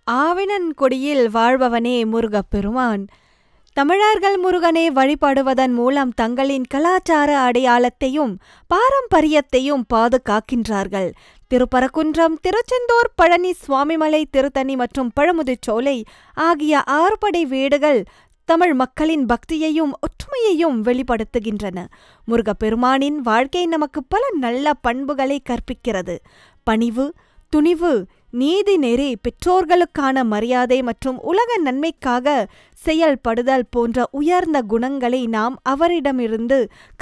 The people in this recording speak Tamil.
ஆவினன்குடியில் வாழ்பவனே முருகப்பெருமான் தமிழர்கள் முருகனை வழிபடுவதன் மூலம் தங்களின் கலாச்சார அடையாளத்தையும் பாரம்பரியத்தையும் பாதுகாக்கின்றார்கள் திருப்பரங்குன்றம் திருச்செந்தூர் பழனி சுவாமிமலை திருத்தணி மற்றும் பழமுதிர்ச்சோலை ஆகிய ஆறுபடை வீடுகள் தமிழ் மக்களின் பக்தியையும் ஒற்றுமையையும் வெளிப்படுத்துகின்றன முருகப்பெருமானின் வாழ்க்கை நமக்கு பல நல்ல பண்புகளை கற்பிக்கிறது பணிவு துணிவு நீதி நெறி பெற்றோர்களுக்கான மரியாதை மற்றும் உலக நன்மைக்காக செயல்படுதல் போன்ற உயர்ந்த குணங்களை நாம் அவரிடமிருந்து